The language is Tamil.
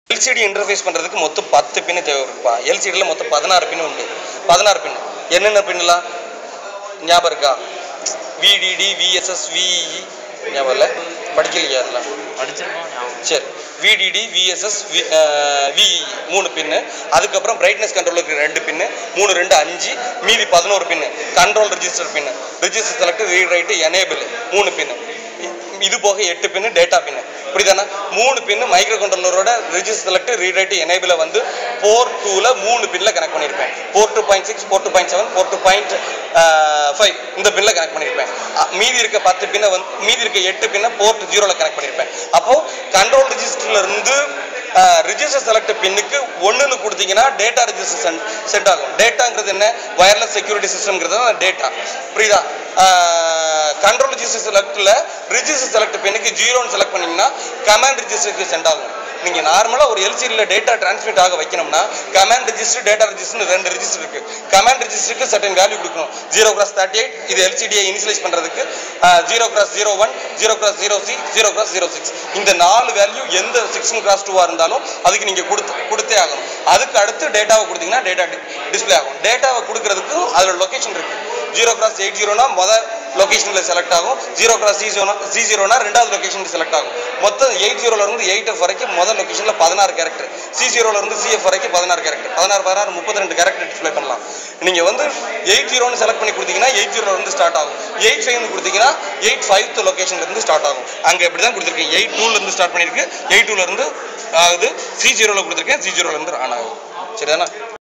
எல்சிடி இன்டர்ஃபேஸ் பண்ணுறதுக்கு மொத்தம் பத்து பின்னு தேவைப்பா எல்சிடியில் மொத்தம் பதினாறு பின் உண்டு பதினாறு பின் என்னென்ன பின்னுலாம் ஞாபகம் இருக்கா விடிடி விஎஸ்எஸ் விஇஇ ஞாபகம் இல்லை படிக்கலையா அதெல்லாம் படிச்சிருக்கோம் ஞாபகம் சரி விடிடி விஎஸ்எஸ் விஇஇ மூணு பின்னு அதுக்கப்புறம் பிரைட்னஸ் கண்ட்ரோலுக்கு ரெண்டு பின்னு மூணு ரெண்டு அஞ்சு மீதி பதினோரு pin control register pin register select read write enable மூணு பின்னு இது போக எட்டு பின்னு டேட்டா பின்னு புரியுதானா மூணு பின்னு மைக்ரோ கண்ட்ரோலரோட ரிஜிஸ்டர் செலக்ட் ரீட் ரைட்டு எனேபிள வந்து போர் டூவில் மூணு பின்னில் கனெக்ட் பண்ணியிருப்பேன் four two point six four two point seven four two point five இந்த பின்னில் கனெக்ட் பண்ணியிருப்பேன் அ- மீதி இருக்க பத்து பின்னை வந்து மீதி இருக்க எட்டு பின்னை போர்ட் ஜீரோவில் கனெக்ட் பண்ணியிருப்பேன் அப்போ கண்ட்ரோல் ரிஜிஸ்டர்ல இருந்து ரிஜிஸ்டர் செலக்ட் பின்னுக்கு ஒன்றுன்னு கொடுத்தீங்கன்னா டேட்டா ரிஜிஸ்டர் சென்ட் சென்ட் ஆகும் டேட்டாங்கிறது என்ன வயர்லெஸ் செக்யூரிட்டி சிஸ்டம்ங்கிறது தான் டேட்டா புரியுதா கண்ட்ரோல் ரிஜிஸ்டர் செலக்டில் ரிஜிஸ்டர் செலக்ட் பின்னுக்கு ஜீரோன்னு செலக்ட் பண்ணீங்கன்னா கமாண்ட் ரிஜிஸ்டருக்கு சென்ட் ஆகும் நீங்கள் நார்மலாக ஒரு எல்சிடியில் டேட்டா டிரான்ஸ்மிட் ஆக வைக்கணும்னா கமாண்ட் ரெஜிஸ்டர் டேட்டா ரெஜிஸ்டர் ரெண்டு ரெஜிஸ்டர் இருக்கு கமாண்ட் ரெஜிஸ்டருக்கு சர்டன் வேல்யூ கொடுக்கணும் ஜீரோ கிராஸ் தேர்ட்டி எயிட் இது எல்சிடியை இனிஷியலைஸ் பண்ணுறதுக்கு zero cross zero one zero cross zero C zero cross zero six இந்த நாலு வேல்யூ எந்த சிக்ஸ் கிராஸ் டூவாக இருந்தாலும் அதுக்கு நீங்கள் கொடுத்து கொடுத்தே ஆகணும் அதுக்கு அடுத்து டேட்டாவை கொடுத்தீங்கன்னா டேட்டா டிஸ்ப்ளே ஆகும் டேட்டாவை கொடுக்கறதுக்கு அதோட லொகேஷன் இருக்கு ஜீரோ கிராஸ் எயிட் ஜீரோனா மொதல் லொகேஷனில் செலக்ட் ஆகும் ஜீரோ கிராஸ் சி ஜீரோனா சி ஜீரோனா ரெண்டாவது லொகேஷனில் செலக்ட் ஆகும் மொத்தம் எயிட் ஜீரோல இருந்து எயிட் எஃப் வரைக்கும் முதல் லொகேஷனில் பதினாறு கேரக்டர் சி ஜீரோல இருந்து சிஎஃப் வரைக்கும் பதினாறு கேரக்டர் பதினாறு பதினாறு முப்பத்தி ரெண்டு கேரக்டர் டிஸ்ப்ளே பண்ணலாம் நீங்கள் வந்து எயிட் ஜீரோன்னு செலக்ட் பண்ணி கொடுத்தீங்கன்னா எயிட் ஜீரோல இருந்து ஸ்டார்ட் ஆகும் எயிட் ஃபைவ்னு கொடுத்தீங்கன்னா எயிட் ஃபைவ்த் லொகேஷன்ல இருந்து ஸ்டார்ட் ஆகும் அங்கே இப்படி தான் கொடுத்துருக்கேன் எயிட் டூல இருந்து ஸ்டார்ட் பண்ணியிருக்கு எயிட் டூல இருந்து ஆகுது சி ஜீரோல கொடுத்துருக்கேன் சி ஜீரோல இருந்து ஆன் ஆகுது சரிதானா